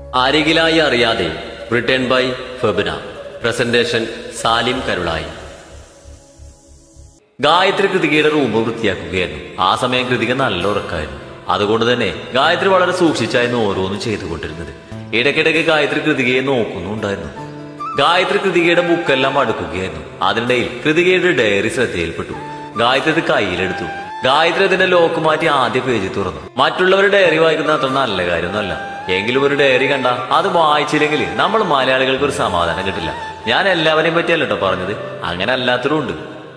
അരികിലായി അറിയാതെ return by Febina presentation Salim Karulai Gayathri കൃതികയുടെ room വൃത്തിയാക്കുകയായിരുന്നു ആ സമയം കൃതിക നല്ല ഉറക്കായിരുന്നു അതുകൊണ്ട് തന്നെ ഗായത്രി വളരെ സൂക്ഷിച്ചായിരുന്നു ഓരോന്നും ചെയ്തുകൊണ്ടിരുന്നത് ഇടയ്ക്കിടയ്ക്ക് ഗായത്രി കൃതികയെ നോക്കുന്നുണ്ടായിരുന്നു ഗായത്രി കൃതികയുടെ ബുക്കെല്ലാം അടുക്കുകയായിരുന്നു അതിനിടയിൽ കൃതികയുടെ ഡയറി ശ്രദ്ധയിൽപ്പെട്ടു ഗായത്രി അത് കയ്യിലെടുത്തു ഗായത്രി അതിന്റെ ലോക്ക് മാറ്റി ആദ്യ പേജ് തുറന്നു മറ്റുള്ളവരുടെ ഡയറി വായിക്കുന്ന അത്ര നല്ല കാര്യമൊന്നുമല്ല എങ്കിലും ഒരു ഡയറി കണ്ട അത് വായിച്ചില്ലെങ്കിൽ നമ്മൾ മലയാളികൾക്ക് ഒരു സമാധാനം കിട്ടില്ല ഞാൻ എല്ലാവരെയും പറ്റിയല്ല കേട്ടോ പറഞ്ഞത് അങ്ങനെ അല്ലാത്തതും ഉണ്ട്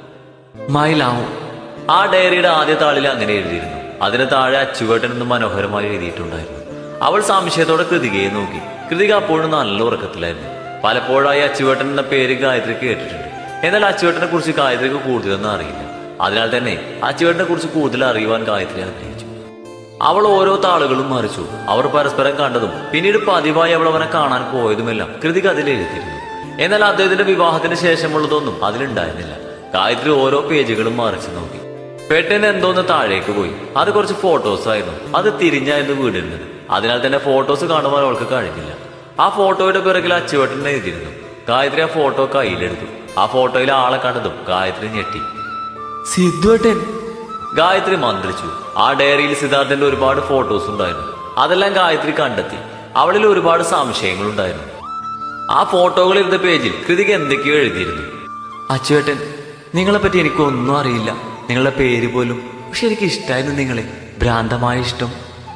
മൈലാവും ആ ഡയറിയുടെ ആദ്യ താളിൽ അങ്ങനെ എഴുതിയിരുന്നു അതിന് താഴെ അച്ചുവേട്ടൻ എന്ന് മനോഹരമായി എഴുതിയിട്ടുണ്ടായിരുന്നു അവൾ സംശയത്തോടെ കൃതികയെ നോക്കി കൃതിക അപ്പോഴും നല്ല ഉറക്കത്തിലായിരുന്നു പലപ്പോഴായി അച്ചുവേട്ടൻ എന്ന പേര് ഗായത്രി കേട്ടിട്ടുണ്ട് എന്നാൽ അച്ചുവേട്ടനെ കുറിച്ച് ഗായത്രിക്ക് കൂടുതലൊന്നും അറിയില്ല അതിനാൽ തന്നെ അച്ചുവേട്ടനെ കുറിച്ച് കൂടുതൽ അറിയുവാൻ ഗായത്രി ആഗ്രഹിച്ചു അവൾ ഓരോ താളുകളും മറിച്ചു അവർ പരസ്പരം കണ്ടതും പിന്നീട് പതിവായി അവൾ അവനെ കാണാൻ പോയതുമെല്ലാം കൃതിക അതിൽ എഴുതിയിരുന്നു എന്നാൽ അദ്ദേഹത്തിന്റെ വിവാഹത്തിന് ശേഷമുള്ളതൊന്നും അതിലുണ്ടായിരുന്നില്ല ഗായത്രി ഓരോ പേജുകളും മറിച്ചു നോക്കി പെട്ടെന്ന് എന്തോന്ന് താഴേക്ക് പോയി അത് കുറച്ച് ഫോട്ടോസ് ആയിരുന്നു അത് തിരിഞ്ഞായിരുന്നു വീടിരുന്നത് അതിനാൽ തന്നെ ഫോട്ടോസ് കാണുവാൻ അവൾക്ക് കഴിഞ്ഞില്ല ആ ഫോട്ടോയുടെ പിറകിൽ അച്ചുവട്ടൻ എഴുതിയിരുന്നു ഗായത്രി ആ ഫോട്ടോ കയ്യിലെടുത്തു ആ ഫോട്ടോയിൽ ആളെ കണ്ടതും ഗായത്രി ഞെട്ടി സിദ്ധുവേട്ടൻ ഗായത്രി മന്ത്രിച്ചു ആ ഡയറിയിൽ സിദ്ധാർത്ഥന്റെ ഒരുപാട് ഫോട്ടോസ് ഉണ്ടായിരുന്നു അതെല്ലാം ഗായത്രി കണ്ടെത്തി അവളിൽ ഒരുപാട് സംശയങ്ങൾ ഉണ്ടായിരുന്നു ആ ഫോട്ടോകൾ ഇരുന്ന പേജിൽ കൃതിക എന്തൊക്കെയോ എഴുതിയിരുന്നു അച്ചുവേട്ടൻ നിങ്ങളെ പറ്റി എനിക്കൊന്നും അറിയില്ല നിങ്ങളുടെ പേര് പോലും പക്ഷെ എനിക്ക് ഇഷ്ടമായിരുന്നു നിങ്ങളെ ഭ്രാന്തമായ ഇഷ്ടം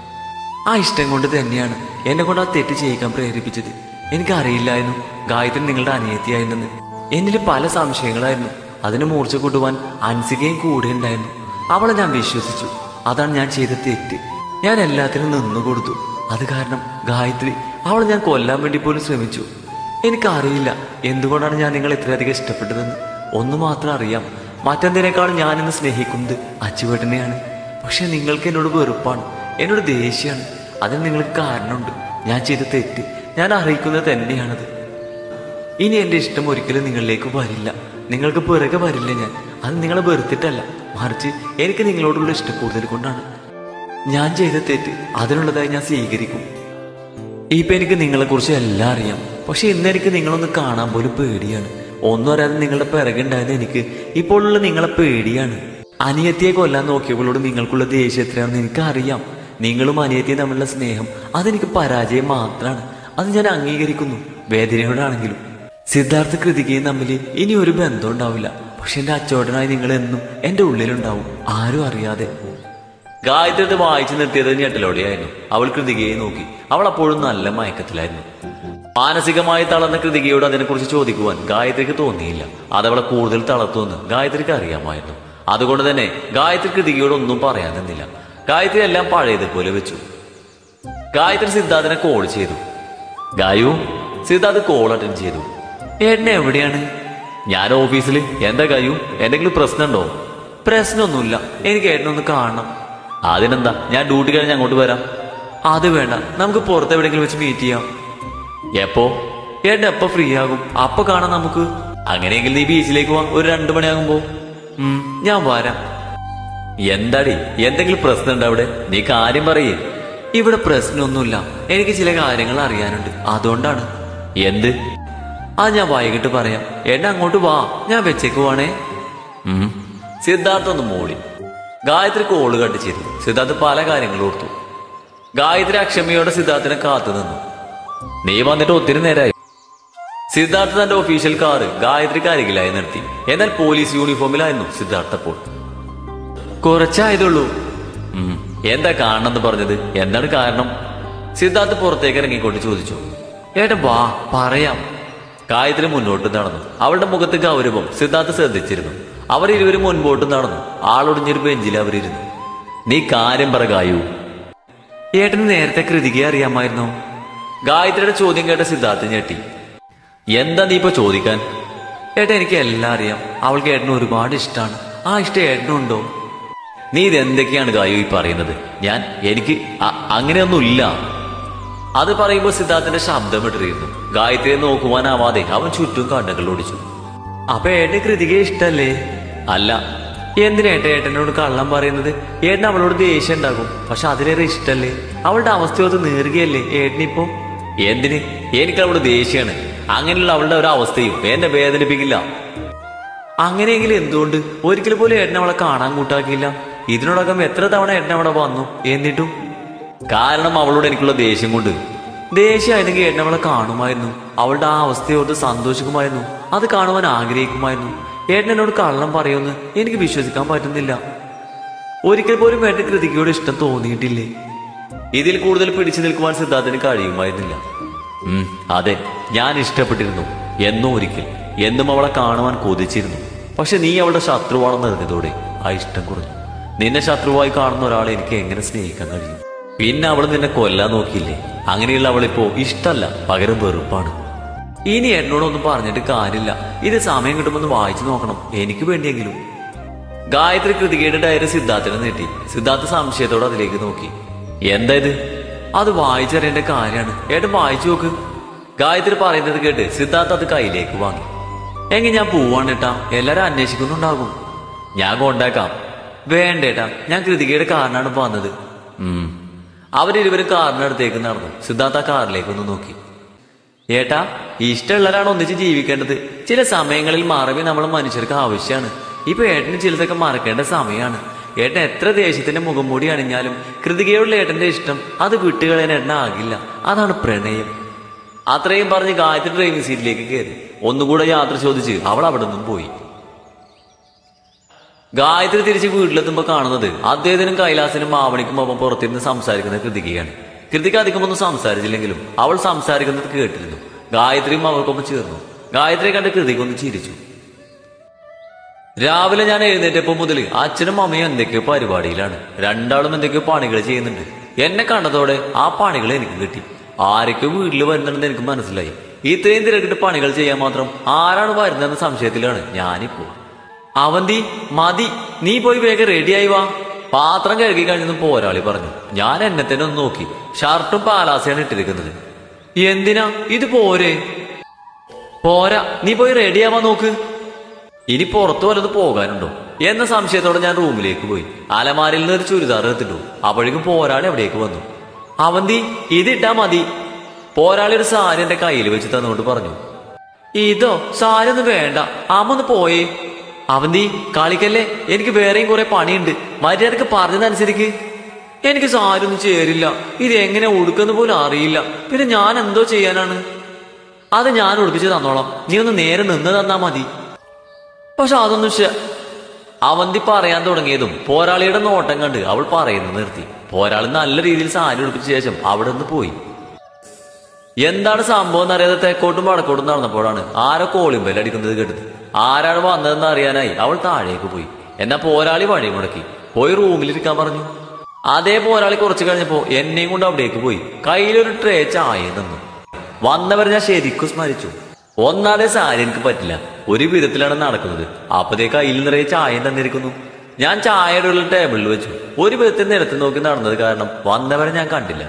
ആ ഇഷ്ടം കൊണ്ട് തന്നെയാണ് എന്നെ കൊണ്ട് ആ തെറ്റ് ചെയ്യിക്കാൻ പ്രേരിപ്പിച്ചത് എനിക്കറിയില്ലായിരുന്നു ഗായത്രി നിങ്ങളുടെ അനിയത്തിയായിരുന്നെന്ന് എന്നിൽ പല സംശയങ്ങളായിരുന്നു അതിന് മൂർച്ച കൂട്ടുവാൻ അൻസികയും കൂടെ ഉണ്ടായിരുന്നു അവളെ ഞാൻ വിശ്വസിച്ചു അതാണ് ഞാൻ ചെയ്ത തെറ്റ് ഞാൻ എല്ലാത്തിനും നിന്നു കൊടുത്തു അത് കാരണം ഗായത്രി അവളെ ഞാൻ കൊല്ലാൻ വേണ്ടി പോലും ശ്രമിച്ചു എനിക്കറിയില്ല എന്തുകൊണ്ടാണ് ഞാൻ നിങ്ങളെ ഇത്രയധികം ഇഷ്ടപ്പെട്ടതെന്ന് ഒന്ന് മാത്രം അറിയാം മറ്റെന്തിനേക്കാളും ഞാൻ ഇന്ന് സ്നേഹിക്കുന്നത് അച്ചുവേട്ടനെയാണ് പക്ഷെ നിങ്ങൾക്ക് എന്നോട് വെറുപ്പാണ് എന്നോട് ദേഷ്യമാണ് അതിന് നിങ്ങൾക്ക് കാരണമുണ്ട് ഞാൻ ചെയ്ത തെറ്റ് ഞാൻ അറിയിക്കുന്നത് തന്നെയാണത് ഇനി എന്റെ ഇഷ്ടം ഒരിക്കലും നിങ്ങളിലേക്ക് വരില്ല നിങ്ങൾക്ക് പിറകെ വരില്ല ഞാൻ അത് നിങ്ങളെ വെറുത്തിട്ടല്ല മറിച്ച് എനിക്ക് നിങ്ങളോടുള്ള ഇഷ്ടം കൂടുതൽ കൊണ്ടാണ് ഞാൻ ചെയ്ത തെറ്റ് അതിനുള്ളതായി ഞാൻ സ്വീകരിക്കും ഇപ്പൊ എനിക്ക് നിങ്ങളെ കുറിച്ച് എല്ലാം അറിയാം പക്ഷെ ഇന്ന് എനിക്ക് നിങ്ങളൊന്ന് കാണാൻ പോലും പേടിയാണ് ഒന്നും അറിയാതെ നിങ്ങളുടെ പിറകുണ്ടായത് എനിക്ക് ഇപ്പോഴുള്ള നിങ്ങളെ പേടിയാണ് അനിയത്തിയെ കൊല്ലാൻ നോക്കിയവളോട് നിങ്ങൾക്കുള്ള ദേഷ്യം എത്രയാണെന്ന് എനിക്കറിയാം നിങ്ങളും അനിയത്തിയും തമ്മിലുള്ള സ്നേഹം അതെനിക്ക് പരാജയം മാത്രമാണ് അത് ഞാൻ അംഗീകരിക്കുന്നു വേദനയോടാണെങ്കിലും സിദ്ധാർത്ഥ കൃതികയും തമ്മിൽ ഇനി ഒരു ബന്ധം ഉണ്ടാവില്ല പക്ഷെ എന്റെ അച്ചോടനായി നിങ്ങൾ എന്നും എന്റെ ഉള്ളിലുണ്ടാവും ആരും അറിയാതെ ഗായത്രി വായിച്ചു നിർത്തിയത് ഞെട്ടലോടെയായിരുന്നു അവൾ കൃതികയെ നോക്കി അവൾ അപ്പോഴും നല്ല മയക്കത്തിലായിരുന്നു മാനസികമായി തളർന്ന കൃതികയോട് അതിനെക്കുറിച്ച് ചോദിക്കുവാൻ ഗായത്രിക്ക് തോന്നിയില്ല അതവളെ കൂടുതൽ തളർത്തുമെന്ന് ഗായത്രിക്ക് അറിയാമായിരുന്നു അതുകൊണ്ട് തന്നെ ഗായത്രി കൃതികയോട് ഒന്നും പറയാൻ നിന്നില്ല ഗായത്രി എല്ലാം പഴയതുപോലെ വെച്ചു ഗായത്രി സിദ്ധാർത്ഥിനെ കോൾ ചെയ്തു ഗായു സിദ്ധാർത്ഥ് കോൾ അറ്റൻഡ് ചെയ്തു ഏട്ടനെ എവിടെയാണ് ഞാൻ ഓഫീസിൽ എന്താ ഗായു എന്തെങ്കിലും പ്രശ്നമുണ്ടോ പ്രശ്നമൊന്നുമില്ല എനിക്ക് ഏട്ടനൊന്ന് കാണണം അതിനെന്താ ഞാൻ ഡ്യൂട്ടി കഴിഞ്ഞ് അങ്ങോട്ട് വരാം അത് വേണ്ട നമുക്ക് പുറത്ത് എവിടെയെങ്കിലും വെച്ച് മീറ്റ് ചെയ്യാം എപ്പോ ഏട്ടൻ എപ്പോ ഫ്രീ ആകും അപ്പൊ കാണാം നമുക്ക് അങ്ങനെയെങ്കിൽ നീ ബീച്ചിലേക്ക് പോവാം ഒരു രണ്ടു മണിയാകുമ്പോ ഉം, ഞാൻ വരാം എന്താടി എന്തെങ്കിലും പ്രശ്നമുണ്ട് അവിടെ നീ കാര്യം പറയേ ഇവിടെ പ്രശ്നമൊന്നുമില്ല എനിക്ക് ചില കാര്യങ്ങൾ അറിയാനുണ്ട് അതുകൊണ്ടാണ് എന്ത് ആ ഞാൻ വൈകിട്ട് പറയാം എന്നെ അങ്ങോട്ട് വാ ഞാൻ വെച്ചേക്ക് പോവാണേ ഉം. സിദ്ധാർത്ഥ ഒന്ന് മൂളി ഗായത്രി കോള് കട്ട് ചെയ്തു സിദ്ധാർത്ഥ് പല കാര്യങ്ങളും ഓർത്തു ഗായത്രി അക്ഷമയോടെ സിദ്ധാർത്ഥിനെ കാത്തു നിന്നു നീ വന്നിട്ട് ഒത്തിരി നേരമായി സിദ്ധാർത്ഥ തന്റെ ഒഫീഷ്യൽ കാറ് ഗായത്രിക്ക് അരികിലായി നിർത്തി എന്നാൽ പോലീസ് യൂണിഫോമിലായിരുന്നു സിദ്ധാർത്ഥ അപ്പോൾ കുറച്ചായതുള്ളൂ ഉം, എന്താ കാണണമെന്ന് പറഞ്ഞത് എന്താണ് കാരണം സിദ്ധാർത്ഥ് പുറത്തേക്ക് ഇറങ്ങിക്കൊണ്ട് ചോദിച്ചു ഏട്ടൻ വാ പറയാം ഗായത്രി മുന്നോട്ട് നടന്നു അവളുടെ മുഖത്ത് ഗൗരവം സിദ്ധാർത്ഥ് ശ്രദ്ധിച്ചിരുന്നു അവർ ഇരുവരും മുൻപോട്ട് നടന്നു ആളൊടിഞ്ഞൊരു ബെഞ്ചിൽ അവരിരുന്നു നീ കാര്യം പറ ഗായു ഏട്ടന് നേരത്തെ കൃതികയെ അറിയാമായിരുന്നോ ഗായത്രിയുടെ ചോദ്യം കേട്ട സിദ്ധാർത്ഥ് ഞെട്ടി എന്താ നീ ഇപ്പൊ ചോദിക്കാൻ ഏട്ടാ എനിക്ക് എല്ലാം അറിയാം അവൾക്ക് ഏട്ടന് ഒരുപാട് ഇഷ്ടമാണ് ആ ഇഷ്ടം ഏട്ടനുണ്ടോ നീ ഇത് എന്തൊക്കെയാണ് ഗായു ഈ പറയുന്നത് ഞാൻ എനിക്ക് അ- അങ്ങനെയൊന്നുമില്ല അത് പറയുമ്പോൾ സിദ്ധാർത്ഥിന്റെ ശബ്ദം ഇട്ടിരുന്നു ഗായത്രിയെ നോക്കുവാനാവാതെ അവൻ ചുറ്റും കണ്ണുകൾ ഓടിച്ചു അപ്പൊ ഏട്ടന് കൃതികയെ ഇഷ്ടല്ലേ അല്ല എന്തിനേട്ട ഏട്ടനോട് കള്ളം പറയുന്നത് ഏട്ടൻ അവളോട് ദേഷ്യം ഉണ്ടാകും പക്ഷെ അതിലേറെ ഇഷ്ടല്ലേ അവളുടെ അവസ്ഥയൊത്ത് നേറുകയല്ലേ ഏട്ടനിപ്പോ എന്തിന് എനിക്ക് അവളുടെ ദേഷ്യാണ് അങ്ങനെയുള്ള അവളുടെ ഒരു അവസ്ഥയും എന്നെ വേദനിപ്പിക്കില്ല അങ്ങനെയെങ്കിൽ എന്തുകൊണ്ട് ഒരിക്കൽ പോലും ഏട്ടൻ അവളെ കാണാൻ കൂട്ടാക്കിയില്ല ഇതിനോടകം എത്ര തവണ ഏട്ടൻ അവിടെ വന്നു എന്നിട്ടും കാരണം അവളോട് എനിക്കുള്ള ദേഷ്യം കൊണ്ട് ദേഷ്യമായിരുന്നെങ്കിൽ ഏട്ടൻ അവളെ കാണുമായിരുന്നു അവളുടെ ആ അവസ്ഥയോട് സന്തോഷിക്കുമായിരുന്നു അത് കാണുവാൻ ആഗ്രഹിക്കുമായിരുന്നു ഏട്ടൻ എന്നോട് കള്ളം പറയുമെന്ന് എനിക്ക് വിശ്വസിക്കാൻ പറ്റുന്നില്ല ഒരിക്കൽ പോലും ഏട്ടൻ കൃതിക്കയോട് ഇഷ്ടം തോന്നിയിട്ടില്ലേ ഇതിൽ കൂടുതൽ പിടിച്ചു നിൽക്കുവാൻ സിദ്ധാർത്ഥന് കഴിയുമായിരുന്നില്ല ഉം, അതെ ഞാൻ ഇഷ്ടപ്പെട്ടിരുന്നു എന്നോ ഒരിക്കൽ എന്നും അവളെ കാണുവാൻ കൊതിച്ചിരുന്നു പക്ഷെ നീ അവളുടെ ശത്രുവാണെന്ന് അറിഞ്ഞതോടെ ആ ഇഷ്ടം കുറഞ്ഞു നിന്നെ ശത്രുവായി കാണുന്ന ഒരാളെ എനിക്ക് എങ്ങനെ സ്നേഹിക്കാൻ കഴിയും പിന്നെ അവൾ നിന്നെ കൊല്ലാൻ നോക്കിയില്ലേ അങ്ങനെയുള്ള അവളിപ്പോ ഇഷ്ടല്ല പകരം വെറുപ്പാണ് ഇനി എന്നോടൊന്നും പറഞ്ഞിട്ട് കാര്യമില്ല ഇത് സമയം കിട്ടുമെന്ന് വായിച്ചു നോക്കണം എനിക്ക് വേണ്ടിയെങ്കിലും ഗായത്രി കൃതികയുടെ ഡയറി സിദ്ധാർത്ഥിനെ നീട്ടി സിദ്ധാർത്ഥ സംശയത്തോടെ അതിലേക്ക് നോക്കി എന്താ ഇത് അത് വായിച്ചറിയേണ്ട കാര്യമാണ് ഏട്ടൻ വായിച്ചു നോക്ക് ഗായത്രി പറയുന്നത് കേട്ട് സിദ്ധാർത്ഥ അത് കയ്യിലേക്ക് വാങ്ങി എങ്കിൽ ഞാൻ പോവാണ് ഏട്ടാ എല്ലാരും അന്വേഷിക്കുന്നുണ്ടാകും ഞാൻ കൊണ്ടാക്കാം വേണ്ടേട്ടാ ഞാൻ കൃതികയുടെ കാറിനാണ് വന്നത് ഉം അവരിരുവരും കാറിനടുത്തേക്ക് നടന്നു സിദ്ധാർത്ഥ കാറിലേക്ക് ഒന്ന് നോക്കി ഏട്ടാ ഇഷ്ടമുള്ളവരാണ് ഒന്നിച്ച് ജീവിക്കേണ്ടത് ചില സമയങ്ങളിൽ മറവി നമ്മൾ മനുഷ്യർക്ക് ആവശ്യമാണ് ഇപ്പൊ ഏട്ടന് ചിലതൊക്കെ മറക്കേണ്ട സമയമാണ് ഏട്ടൻ എത്ര ദേഷ്യത്തിന്റെ മുഖം മൂടി അണിഞ്ഞാലും കൃതികയോടുള്ള ഏട്ടന്റെ ഇഷ്ടം അത് വിട്ടുകളയാൻ ഏട്ടനാകില്ല അതാണ് പ്രണയം അത്രയും പറഞ്ഞ് ഗായത്രി ഡ്രൈവിംഗ് സീറ്റിലേക്ക് കയറി ഒന്നുകൂടെ യാത്ര ചോദിച്ച് അവൾ അവിടെ നിന്നും പോയി ഗായത്രി തിരിച്ച് വീട്ടിലെത്തുമ്പോൾ കാണുന്നത് അദ്ദേഹത്തിനും കൈലാസിനും മാവണിക്കും ഒപ്പം പുറത്തിരുന്ന് സംസാരിക്കുന്ന കൃതികയാണ് കൃതിക അധികമൊന്നും സംസാരിച്ചില്ലെങ്കിലും അവൾ സംസാരിക്കുന്നത് കേട്ടിരുന്നു ഗായത്രിയും അവർക്കൊപ്പം ചേർന്നു ഗായത്രിയെ കണ്ട് കൃതിക ഒന്ന് ചിരിച്ചു രാവിലെ ഞാൻ എഴുന്നേറ്റപ്പോ മുതൽ അച്ഛനും അമ്മയും എന്തൊക്കെയോ പരിപാടിയിലാണ് രണ്ടാളും എന്തൊക്കെയോ പണികൾ ചെയ്യുന്നുണ്ട് എന്നെ കണ്ടതോടെ ആ പണികൾ എനിക്ക് കിട്ടി ആരൊക്കെ വീട്ടിൽ വരുന്നുണ്ടെന്ന് എനിക്ക് മനസ്സിലായി ഇത്രയും തിരക്കിട്ട് പണികൾ ചെയ്യാൻ മാത്രം ആരാണ് വരുന്നതെന്ന സംശയത്തിലാണ് ഞാനിപ്പോ അവന്തി മതി നീ പോയി വേഗം റെഡിയായി വാ പാത്രം കഴുകി കഴിഞ്ഞെന്ന് പോരാളി പറഞ്ഞു ഞാൻ എന്നെ തന്നെ ഒന്ന് നോക്കി ഷർട്ടും പാലാസയാണ് ഇട്ടിരിക്കുന്നത് എന്തിനാ ഇത് പോരെ പോരാ നീ പോയി റെഡിയാവാൻ നോക്ക് ഇനി പുറത്തു വല്ലത് പോകാനുണ്ടോ എന്ന സംശയത്തോടെ ഞാൻ റൂമിലേക്ക് പോയി അലമാരിൽ നിന്ന് ഒരു ചുരിദാർ എടുത്തിട്ടു അപ്പോഴേക്കും പോരാളി അവിടേക്ക് വന്നു അവന്തി ഇതിട്ടാ മതി പോരാളി ഒരു സാരി എന്റെ കയ്യിൽ വെച്ച് തന്നുകൊണ്ട് പറഞ്ഞു ഇതോ സാരി ഒന്നും വേണ്ട അമ്മ ഒന്ന് പോയേ അവന്തി കളിക്കല്ലേ എനിക്ക് വേറെയും കുറെ പണിയുണ്ട് മര്യാദക്ക് പറഞ്ഞതനുസരിക്ക് എനിക്ക് സാരി ഒന്നും ചേരില്ല ഇത് എങ്ങനെ ഉടുക്കുന്ന പോലും അറിയില്ല പിന്നെ ഞാൻ എന്തോ ചെയ്യാനാണ് അത് ഞാൻ ഉടുപ്പിച്ച് തന്നോളാം നീ ഒന്ന് നേരെ നിന്ന് തന്നാ മതി പക്ഷെ അതൊന്നും ശ- അവന്തി പറയാൻ തുടങ്ങിയതും പോരാളിയുടെ നോട്ടം കണ്ട് അവൾ പറയുന്നത് നിർത്തി പോരാളി നല്ല രീതിയിൽ സാരി ഉടുപ്പിച്ച ശേഷം അവിടെ നിന്ന് പോയി എന്താണ് സംഭവം എന്നറിയാതെ തെക്കോട്ടും വടക്കോട്ടും നടന്നപ്പോഴാണ് ആരോ കോളിമ്പൽ അടിക്കുന്നത് കേട്ടത് ആരാണ് വന്നതെന്ന് അറിയാനായി അവൾ താഴേക്ക് പോയി എന്നാ പോരാളി വഴി മുടക്കി പോയി റൂമിലിരിക്കാൻ പറഞ്ഞു അതേ പോരാളി കുറച്ചു കഴിഞ്ഞപ്പോ എന്നെയും കൊണ്ട് അവിടേക്ക് പോയി കയ്യിലൊരു ട്രേ ചായ തന്നു വന്നവർ ഞാൻ ശരിക്കും സ്മരിച്ചു ഒന്നാതെ സാരി എനിക്ക് പറ്റില്ല ഒരു വിധത്തിലാണ് നടക്കുന്നത് അപ്പതേ കയ്യിൽ നിറയെ ചായ തന്നിരിക്കുന്നു ഞാൻ ചായയുടെ ഉള്ള ടേബിളിൽ വെച്ചു ഒരു വിധത്തിൽ നിരത്തി നോക്കി നടന്നത് കാരണം വന്നവരെ ഞാൻ കണ്ടില്ല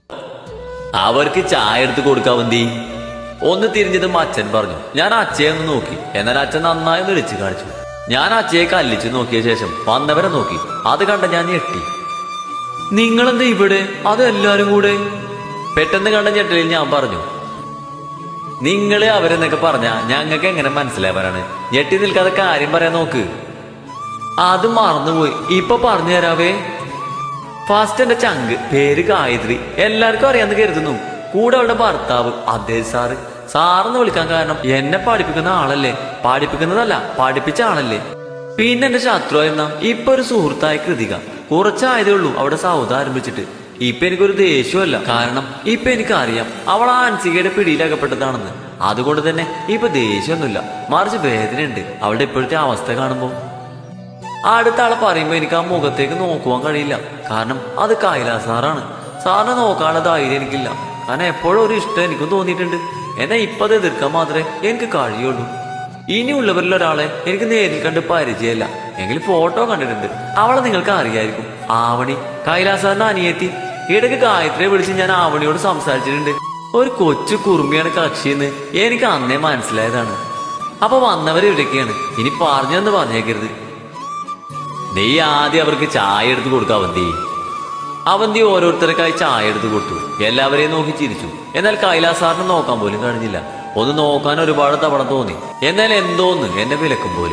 അവർക്ക് ചായ എടുത്ത് കൊടുക്കാവന്തി ഒന്ന് തിരിഞ്ഞതും അച്ഛൻ പറഞ്ഞു ഞാൻ അച്ഛയെ ഒന്ന് നോക്കി എന്നാൽ അച്ഛൻ നന്നായി ഒന്ന് ഇടിച്ചു കാണിച്ചു ഞാൻ അച്ഛയെ കല്ലിച്ച് നോക്കിയ ശേഷം വന്നവരെ നോക്കി അത് കണ്ട ഞാൻ ഞെട്ടി നിങ്ങളെന്താ ഇവിടെ അതെല്ലാരും കൂടെ പെട്ടെന്ന് കണ്ട ഞെട്ടലിൽ ഞാൻ പറഞ്ഞു നിങ്ങള് അവരെന്നൊക്കെ പറഞ്ഞ ഞങ്ങൾക്ക് എങ്ങനെ മനസ്സിലാവാനാണ് ഞെട്ടി നിൽക്കാതെ കാര്യം പറയാൻ നോക്ക് അത് മറന്നുപോയി ഇപ്പൊ പറഞ്ഞു തരാവേ ഫാസ്റ്റ് എന്റെ ചങ്ക് പേര് ഗായത്രി എല്ലാവർക്കും അറിയാന്ന് കരുതുന്നു കൂടെ അവളുടെ ഭർത്താവ് അതേ സാറ് സാറെന്ന് വിളിക്കാൻ കാരണം എന്നെ പഠിപ്പിക്കുന്ന ആളല്ലേ പഠിപ്പിക്കുന്നതല്ല പഠിപ്പിച്ച ആളല്ലേ പിന്നെ എന്റെ ശത്രു എന്ന ഇപ്പൊ ഒരു സുഹൃത്തായ കൃതിക കുറച്ചായതേ ഉള്ളൂ അവിടെ സൗദ ആരംഭിച്ചിട്ട് ഇപ്പൊ എനിക്കൊരു ദേഷ്യമല്ല കാരണം ഇപ്പൊ എനിക്കറിയാം അവൾ ആ അൻസികയുടെ പിടിയിലകപ്പെട്ടതാണെന്ന് അതുകൊണ്ട് തന്നെ ഇപ്പൊ ദേഷ്യമൊന്നുമില്ല മറിച്ച് വേദനയുണ്ട് അവളുടെ ഇപ്പോഴത്തെ അവസ്ഥ കാണുമ്പോൾ അടുത്ത ആളെ പറയുമ്പോ എനിക്ക് ആ മുഖത്തേക്ക് നോക്കുവാൻ കഴിയില്ല കാരണം അത് കൈലാസ് സാറാണ് സാറിനെ നോക്കാനുള്ള ധൈര്യം എനിക്കില്ല കാരണം എപ്പോഴും ഒരു ഇഷ്ടം എനിക്കും തോന്നിയിട്ടുണ്ട് എന്നാ ഇപ്പൊ അത് എതിർക്കാൻ മാത്രമേ എനിക്ക് കഴിയുള്ളൂ ഇനിയുള്ളവരിൽ ഒരാളെ എനിക്ക് നേരിൽ കണ്ട് പരിചയമില്ല എങ്കിൽ ഫോട്ടോ കണ്ടിട്ടുണ്ട് അവളെ നിങ്ങൾക്ക് അറിയായിരിക്കും ആവണി കൈലാസ് സാറിന്റെ അനിയത്തി ഇടയ്ക്ക് ഗായത്രിയെ വിളിച്ച് ഞാൻ ആവണിയോട് സംസാരിച്ചിട്ടുണ്ട് ഒരു കൊച്ചു കുറുമ്പിയാണ് കക്ഷിയെന്ന് എനിക്ക് അന്നേ മനസ്സിലായതാണ് അപ്പൊ വന്നവർ ഇവിടേക്കാണ് ഇനി പറഞ്ഞെന്ന് പറഞ്ഞേക്കരുത് നീ ആദ്യം അവർക്ക് ചായ എടുത്ത് കൊടുക്കാവന്തി അവന്തി ഓരോരുത്തർക്കായി ചായ എടുത്തു കൊടുത്തു എല്ലാവരെയും നോക്കി ചിരിച്ചു എന്നാൽ കൈലാസ് സാറിന് നോക്കാൻ പോലും കഴിഞ്ഞില്ല ഒന്ന് നോക്കാൻ ഒരുപാട് തവണ തോന്നി എന്നാൽ എന്തോന്ന് എന്നെ വിലക്കും പോലെ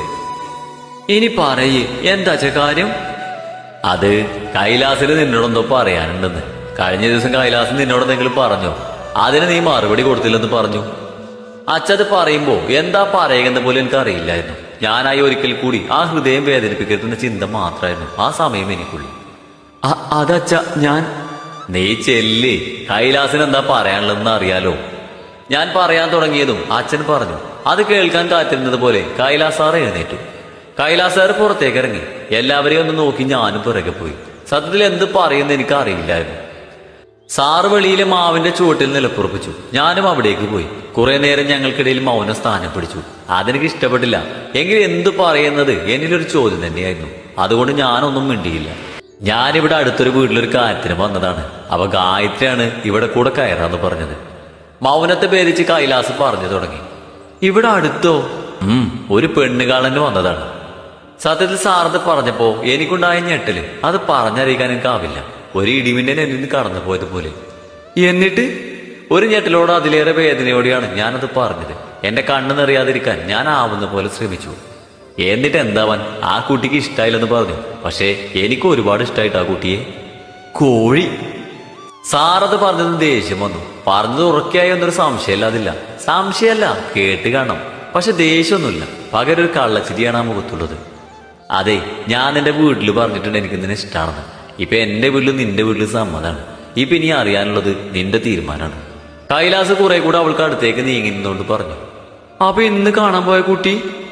ഇനി പറയ് എന്താച്ച കാര്യം അത് കൈലാസിന് നിന്നോടെന്തോ പറയാനുണ്ടെന്ന് കഴിഞ്ഞ ദിവസം കൈലാസ് നിന്നോട് എന്തെങ്കിലും പറഞ്ഞോ അതിന് നീ മറുപടി കൊടുത്തില്ലെന്ന് പറഞ്ഞു അച്ഛത് പറയുമ്പോ എന്താ പറയുന്ന പോലും എനിക്ക് അറിയില്ലായിരുന്നു ഞാനായി ഒരിക്കൽ കൂടി ആ ഹൃദയം വേദനിപ്പിക്കരുതെന്ന ചിന്ത മാത്രമായിരുന്നു ആ സമയം എനിക്കുള്ളൂ അ- അതച്ഛ ഞാൻ നീ ചെല്ല് കൈലാസിന് എന്താ പറയാനുള്ളതെന്ന് അറിയാലോ ഞാൻ പറയാൻ തുടങ്ങിയതും അച്ഛൻ പറഞ്ഞു അത് കേൾക്കാൻ കാത്തിരുന്നത് പോലെ കൈലാസ് സാർ എഴുന്നേറ്റു കൈലാസ് സാർ പുറത്തേക്ക് ഇറങ്ങി എല്ലാവരെയും ഒന്ന് നോക്കി ഞാനും പിറകെ പോയി സത്യത്തിൽ എന്ത് പറയുമെന്ന് എനിക്ക് അറിയില്ലായിരുന്നു സാറ് വെളിയിലെ മാവിന്റെ ചുവട്ടിൽ നിലപ്പുറപ്പിച്ചു ഞാനും അവിടേക്ക് പോയി കുറെ നേരം ഞങ്ങൾക്കിടയിൽ മൗന സ്ഥാനം പിടിച്ചു അതെനിക്ക് ഇഷ്ടപ്പെട്ടില്ല എങ്കിൽ എന്തു പറയുന്നത് എന്നിലൊരു ചോദ്യം തന്നെയായിരുന്നു അതുകൊണ്ട് ഞാനൊന്നും മിണ്ടിയില്ല ഞാനിവിടെ അടുത്തൊരു വീട്ടിലൊരു കാര്യത്തിന് വന്നതാണ് അവ ഗായത്രിയാണ് ഇവിടെ കൂടെ കയറാന്ന് പറഞ്ഞത് മൗനത്തെ ഭേദിച്ച് കൈലാസ് പറഞ്ഞു തുടങ്ങി ഇവിടെ അടുത്തോ ഉം ഒരു പെണ്ണുകാളന് വന്നതാണ് സത്യത്തിൽ സാറത് പറഞ്ഞപ്പോ എനിക്കുണ്ടായ ഞെട്ടല് അത് പറഞ്ഞറിയിക്കാൻ എനിക്കാവില്ല ഒരു ഇടിമിന്നൽ എന്നിൽ നിന്ന് കടന്നു പോയതുപോലെ എന്നിട്ട് ഒരു ഞെട്ടലോട് അതിലേറെ വേദനയോടെയാണ് ഞാനത് പറഞ്ഞത് എന്റെ കണ്ണ് നിറയാതിരിക്കാൻ ഞാൻ ആവുന്ന പോലെ ശ്രമിച്ചു എന്നിട്ട് എന്താവാൻ ആ കുട്ടിക്ക് ഇഷ്ടായില്ലെന്ന് പറഞ്ഞു പക്ഷേ എനിക്ക് ഒരുപാട് ഇഷ്ടമായിട്ട് ആ കുട്ടിയെ കോഴി സാറത് പറഞ്ഞത് ദേഷ്യം വന്നു പറഞ്ഞത് ഉറക്കായി എന്നൊരു സംശയമല്ല അതില്ല സംശയമല്ല കേട്ട് കാണണം പക്ഷെ ദേഷ്യമൊന്നുമില്ല പകരം ഒരു കള്ളച്ചിരിയാണ് ആ മുഖത്തുള്ളത് അതെ ഞാൻ എന്റെ വീട്ടിൽ പറഞ്ഞിട്ടുണ്ട് എനിക്ക് നിന്നെ ഇഷ്ടമാണെന്ന് ഇപ്പൊ എന്റെ വീട്ടിൽ നിന്റെ വീട്ടിൽ സമ്മതമാണ് ഇപ്പൊ ഇനി അറിയാനുള്ളത് നിന്റെ തീരുമാനമാണ് കൈലാസ് കുറെ കൂടെ അവൾക്ക് അടുത്തേക്ക് നീങ്ങുന്നതുകൊണ്ട് പറഞ്ഞു അപ്പൊ ഇന്ന് കാണാൻ പോയ കുട്ടി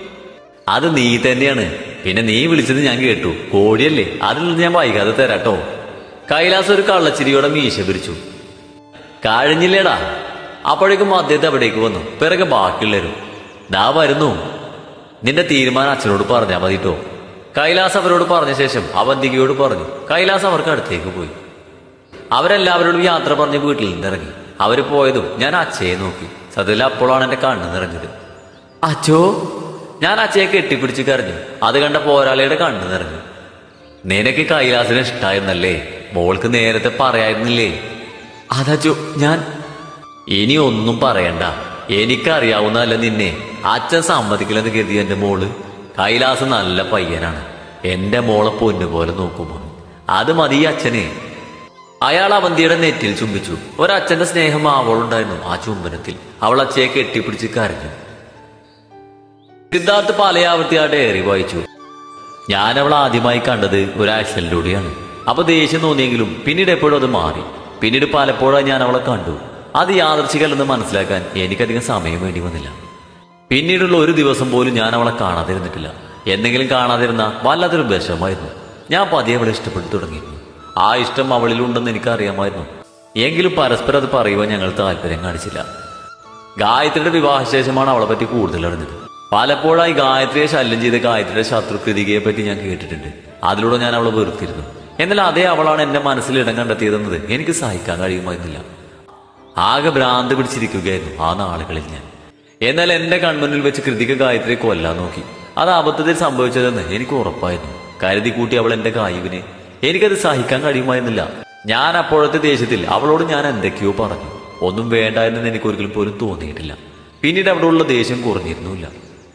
അത് നീ തന്നെയാണ് പിന്നെ നീ വിളിച്ചത് ഞാൻ കേട്ടു കോടിയല്ലേ അതിൽ നിന്ന് ഞാൻ വൈകാതെ തരാട്ടോ കൈലാസ് ഒരു കള്ളച്ചിരിയോടെ മീശ പിരിച്ചു കഴിഞ്ഞില്ലേടാ അപ്പോഴേക്കും അദ്ദേഹത്തെ അവിടേക്ക് വന്നു പിറകെ ബാക്കിയുള്ളവരും ദാ വരുന്നു നിന്റെ തീരുമാനം അച്ഛനോട് പറഞ്ഞാ മതിട്ടോ കൈലാസ് അവരോട് പറഞ്ഞ ശേഷം അവന്തികയോട് പറഞ്ഞു കൈലാസ് അവർക്ക് അടുത്തേക്ക് പോയി അവരെല്ലാവരോടും യാത്ര പറഞ്ഞ് വീട്ടിൽ നിന്നിറങ്ങി അവര് പോയതും ഞാൻ അച്ഛയെ നോക്കി സത്യത്തിൽ അപ്പോഴാണ് എന്റെ കണ്ണ് നിറഞ്ഞത് അച്ഛോ ഞാൻ അച്ഛയെ കെട്ടിപ്പിടിച്ച് കരഞ്ഞു അത് കണ്ട പോരാളിയുടെ കണ്ണ് നിറഞ്ഞു നിനക്ക് കൈലാസിനെ ഇഷ്ടായിരുന്നല്ലേ മോൾക്ക് നേരത്തെ പറയായിരുന്നില്ലേ അതച്ചോ ഞാൻ ഇനി ഒന്നും പറയണ്ട എനിക്കറിയാവുന്നതല്ല നിന്നെ അച്ഛൻ സമ്മതിക്കില്ലെന്ന് കരുതി എന്റെ മോള് കൈലാസ് നല്ല പയ്യനാണ് എന്റെ മോളെ പൊന്നുപോലെ നോക്കുമോ അത് മതി ഈ അച്ഛനെ അയാൾ അവന്തിയുടെ നെറ്റിൽ ചുംബിച്ചു ഒരച്ഛന്റെ സ്നേഹം അവളുണ്ടായിരുന്നു ആ ചുംബനത്തിൽ അവൾ അച്ഛയെ കെട്ടിപ്പിടിച്ച് കരഞ്ഞു സിദ്ധാർത്ഥ് പലയാവർത്തി ആ ഡയറി വായിച്ചു ഞാൻ അവൾ ആദ്യമായി കണ്ടത് ഒരു ആക്സിഡന്റിലൂടെയാണ് അപ്പൊ ദേഷ്യം തോന്നിയെങ്കിലും പിന്നീട് എപ്പോഴും അത് മാറി പിന്നീട് പലപ്പോഴായി ഞാൻ അവളെ കണ്ടു അത് യാദർശികല്ലെന്ന് മനസ്സിലാക്കാൻ എനിക്കധികം സമയം വേണ്ടി വന്നില്ല പിന്നീടുള്ള ഒരു ദിവസം പോലും ഞാൻ അവളെ കാണാതിരുന്നിട്ടില്ല എന്തെങ്കിലും കാണാതിരുന്ന വല്ലാത്തൊരു വിഷമായിരുന്നു ഞാൻ പതിയെ അവളെ ഇഷ്ടപ്പെട്ടു തുടങ്ങിയിരുന്നു ആ ഇഷ്ടം അവളിലുണ്ടെന്ന് എനിക്കറിയാമായിരുന്നു എങ്കിലും പരസ്പരം അത് പറയുവാൻ ഞങ്ങൾ താല്പര്യം കാണിച്ചില്ല ഗായത്രിയുടെ വിവാഹശേഷമാണ് അവളെ പറ്റി കൂടുതൽ അറിഞ്ഞത് പലപ്പോഴായി ഗായത്രിയെ ശല്യം ചെയ്ത ഗായത്രിയുടെ ശത്രു കൃതികയെ പറ്റി ഞാൻ കേട്ടിട്ടുണ്ട് അതിലൂടെ ഞാൻ അവളെ വെറുത്തിരുന്നു എന്നാൽ അതേ അവളാണ് എന്റെ മനസ്സിൽ ഇടം കണ്ടെത്തിയതെന്നത് എനിക്ക് സഹിക്കാൻ കഴിയുമായിരുന്നില്ല ആകെ ഭ്രാന്ത് പിടിച്ചിരിക്കുകയായിരുന്നു ആ നാളുകളിൽ ഞാൻ എന്നാൽ എന്റെ കൺമുന്നിൽ വെച്ച് കൃതിക ഗായത്രിയെ കൊല്ലാൻ നോക്കി അത് അബദ്ധത്തിൽ സംഭവിച്ചതെന്ന് എനിക്ക് ഉറപ്പായിരുന്നു കരുതി കൂട്ടി അവൾ എന്റെ കായുവിനെ എനിക്കത് സഹിക്കാൻ കഴിയുമായിരുന്നില്ല ഞാൻ അപ്പോഴത്തെ ദേഷ്യത്തിൽ അവളോട് ഞാൻ എന്തൊക്കെയോ പറഞ്ഞു ഒന്നും വേണ്ട എന്ന് എനിക്ക് ഒരിക്കലും പോലും തോന്നിയിട്ടില്ല പിന്നീട് അവിടെയുള്ള ദേഷ്യം കുറഞ്ഞിരുന്നില്ല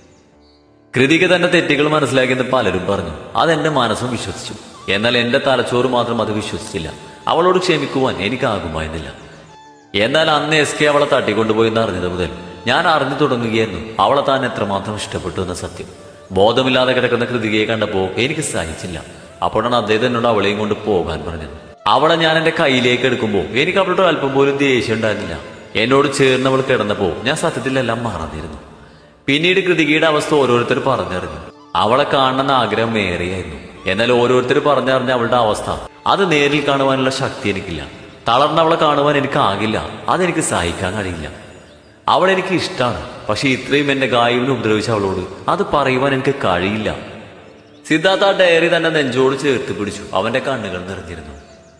കൃതിക തന്റെ തെറ്റുകൾ മനസ്സിലാക്കിയെന്ന് പലരും പറഞ്ഞു അതെന്റെ മനസ്സും വിശ്വസിച്ചു എന്നാൽ എന്റെ തലച്ചോറ് മാത്രം അത് വിശ്വസിച്ചില്ല അവളോട് ക്ഷമിക്കുവാൻ എനിക്കാകുമായിരുന്നില്ല എന്നാൽ അന്ന് എസ് കെ അവളെ തട്ടിക്കൊണ്ടുപോയി എന്ന് അറിഞ്ഞത് മുതൽ ഞാൻ അറിഞ്ഞു തുടങ്ങുകയായിരുന്നു അവളെ താൻ എത്രമാത്രം ഇഷ്ടപ്പെട്ടു എന്ന സത്യം ബോധമില്ലാതെ കിടക്കുന്ന കൃതികയെ കണ്ടപ്പോ എനിക്ക് സഹിച്ചില്ല അപ്പോഴാണ് അദ്ദേഹം എന്നോട് അവളെയും കൊണ്ട് പോകാൻ പറഞ്ഞത് അവളെ ഞാൻ എന്റെ കയ്യിലേക്ക് എടുക്കുമ്പോൾ എനിക്ക് അവളോട് അല്പം പോലും ദേഷ്യം ഉണ്ടായിരുന്നില്ല എന്നോട് ചേർന്നവൾ കിടന്നപ്പോ ഞാൻ സത്യത്തിലെല്ലാം മറന്നിരുന്നു പിന്നീട് കൃതികയുടെ അവസ്ഥ ഓരോരുത്തർ പറഞ്ഞറിഞ്ഞു അവളെ കാണണമെന്ന ആഗ്രഹം ഏറെയായിരുന്നു എന്നാൽ ഓരോരുത്തർ പറഞ്ഞറിഞ്ഞ അവളുടെ അവസ്ഥ അത് നേരിൽ കാണുവാനുള്ള ശക്തി എനിക്കില്ല തളർന്നവളെ കാണുവാൻ എനിക്കാകില്ല അതെനിക്ക് സഹിക്കാൻ കഴിയില്ല അവൾ എനിക്ക് ഇഷ്ടമാണ് പക്ഷെ ഇത്രയും എന്റെ ഗായുവിനെ ഉപദ്രവിച്ച അവളോട് അത് പറയുവാൻ എനിക്ക് കഴിയില്ല സിദ്ധാർത്ഥ ആ ഡയറി തന്നെ നെഞ്ചോട് ചേർത്ത് പിടിച്ചു അവന്റെ കണ്ണുകൾ നിറഞ്ഞിരുന്നു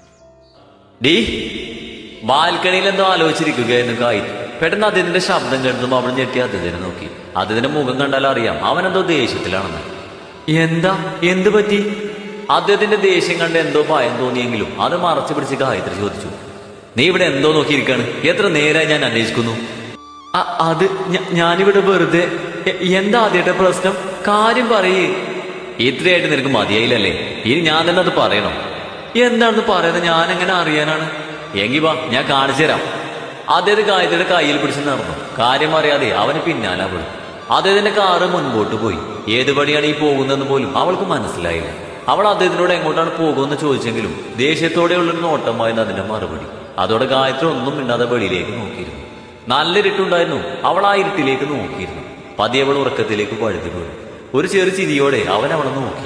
ഡീ ബാൽക്കണിയിൽ എന്തോ ആലോചിച്ചിരിക്കുകയായിരുന്നു കായി പെട്ടെന്ന് അദ്ദേഹത്തിന്റെ ശബ്ദം കേട്ടതും അവൾ ഞെട്ടി അദ്ദേഹത്തിനെ നോക്കി അദ്ദേഹത്തിന്റെ മുഖം കണ്ടാൽ അറിയാം അവനെന്തോ ദേഷ്യത്തിലാണെന്ന് എന്താ എന്ത് പറ്റി അദ്ദേഹത്തിന്റെ ദേഷ്യം കണ്ട് എന്തോ ഭയം തോന്നിയെങ്കിലും അത് മറച്ചു പിടിച്ച് ഗായത്രി ചോദിച്ചു നീ ഇവിടെ എന്തോ നോക്കിയിരിക്കാണ് എത്ര നേരമായി ഞാൻ അന്വേഷിക്കുന്നു അ- അത് ഞ- ഞാനിവിടെ വെറുതെ എ- എന്താ ആദ്യത്തെ പ്രശ്നം കാര്യം പറയേ ഇത്രയായിട്ട് നിനക്ക് മതിയായില്ലല്ലേ ഇനി ഞാൻ തന്നെ അത് പറയണം എന്താണെന്ന് പറയുന്നത് ഞാൻ എങ്ങനെ അറിയാനാണ് എങ്കി വാ ഞാൻ കാണിച്ചു തരാം അദ്ദേഹത്തെ ഗായത്രിയുടെ കയ്യിൽ പിടിച്ച് നടന്നു കാര്യം അറിയാതെ അവന് പിന്നാലെ അവൾ അദ്ദേഹത്തിന്റെ കാറ് മുൻപോട്ട് പോയി ഏത് വഴിയാണ് ഈ പോകുന്നതെന്ന് പോലും അവൾക്ക് മനസ്സിലായില്ല അവൾ അദ്ദേഹത്തിനോട് എങ്ങോട്ടാണ് പോകുമെന്ന് ചോദിച്ചെങ്കിലും ദേഷ്യത്തോടെയുള്ളൊരു നോട്ടമായിരുന്നു അതിന്റെ മറുപടി അതോടെ ഗായത്രി ഒന്നും മിണ്ടാതെ വെളിയിലേക്ക് നോക്കിയിരുന്നു നല്ല ഇരുട്ടുണ്ടായിരുന്നു അവൾ ആ ഇരുട്ടിലേക്ക് നോക്കിയിരുന്നു പതിയെ അവൾ ഉറക്കത്തിലേക്ക് പഴുതി വീണു ഒരു ചെറു ചിരിയോടെ അവൻ അവളെ നോക്കി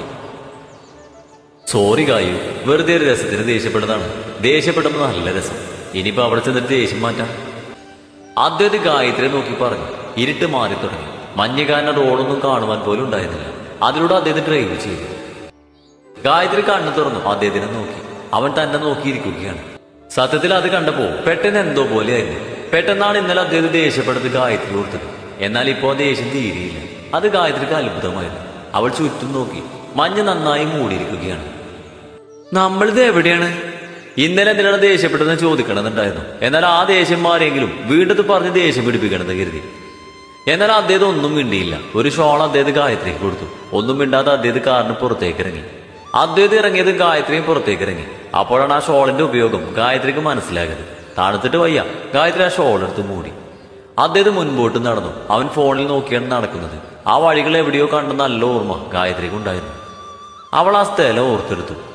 സോറി കായു വെറുതെ ഒരു രസത്തിന് ദേഷ്യപ്പെടുന്നതാണ് ദേഷ്യപ്പെടുമ്പോൾ നല്ല രസം ഇനിയിപ്പോ അവിടെ ചെന്നിട്ട് ദേഷ്യം മാറ്റാം അദ്ദേഹത്തെ ഗായത്രിയെ നോക്കി പറഞ്ഞു ഇരുട്ട് മാറി തുടങ്ങി മഞ്ഞുകാരന റോഡൊന്നും കാണുവാൻ പോലും ഉണ്ടായിരുന്നില്ല അതിലൂടെ അദ്ദേഹം ഡ്രൈവ് ചെയ്തു ഗായത്രി കണ്ണു തുറന്നു അദ്ദേഹത്തിനെ നോക്കി അവൻ തന്നെ നോക്കിയിരിക്കുകയാണ് സത്യത്തിൽ അത് കണ്ടപ്പോ പെട്ടെന്ന് എന്തോ പോലെയായിരുന്നു പെട്ടെന്നാണ് ഇന്നലെ അദ്ദേഹം ദേഷ്യപ്പെടുത്ത് ഗായത്രി ഓർത്തത് എന്നാൽ ഇപ്പോ ആ ദേഷ്യം തീരെയില്ല അത് ഗായത്രിക്ക് അത്ഭുതമായിരുന്നു അവൾ ചുറ്റും നോക്കി മഞ്ഞ് നന്നായി മൂടിയിരിക്കുകയാണ് നമ്മളിത് എവിടെയാണ് ഇന്നലെ എന്തിനാണ് ദേഷ്യപ്പെട്ടതെന്ന് ചോദിക്കണമെന്നുണ്ടായിരുന്നു എന്നാൽ ആ ദേഷ്യം മാറിയെങ്കിലും വീണ്ടത് പറഞ്ഞ് ദേഷ്യം പിടിപ്പിക്കണമെന്ന് കരുതി എന്നാൽ അദ്ദേഹം ഒന്നും മിണ്ടിയില്ല ഒരു ഷോൾ അദ്ദേഹം ഗായത്രിക്ക് കൊടുത്തു ഒന്നും മിണ്ടാതെ അദ്ദേഹം കാറിന് പുറത്തേക്ക് ഇറങ്ങി അദ്ദേഹം ഇറങ്ങിയത് ഗായത്രിയും പുറത്തേക്ക് ഇറങ്ങി അപ്പോഴാണ് ആ ഷോളിന്റെ ഉപയോഗം ഗായത്രിക്ക് മനസ്സിലാകുന്നത് തണുത്തിട്ട് വയ്യ ഗായത്രി ആ ഷോൾ എടുത്ത് മൂടി അദ്ദേഹം മുൻപോട്ട് നടന്നു അവൻ ഫോണിൽ നോക്കിയാണ് നടക്കുന്നത് ആ വഴികൾ എവിടെയോ കണ്ട നല്ല ഓർമ്മ ഗായത്രിക്ക് ഉണ്ടായിരുന്നു അവൾ ആ സ്ഥലം ഓർത്തെടുത്തു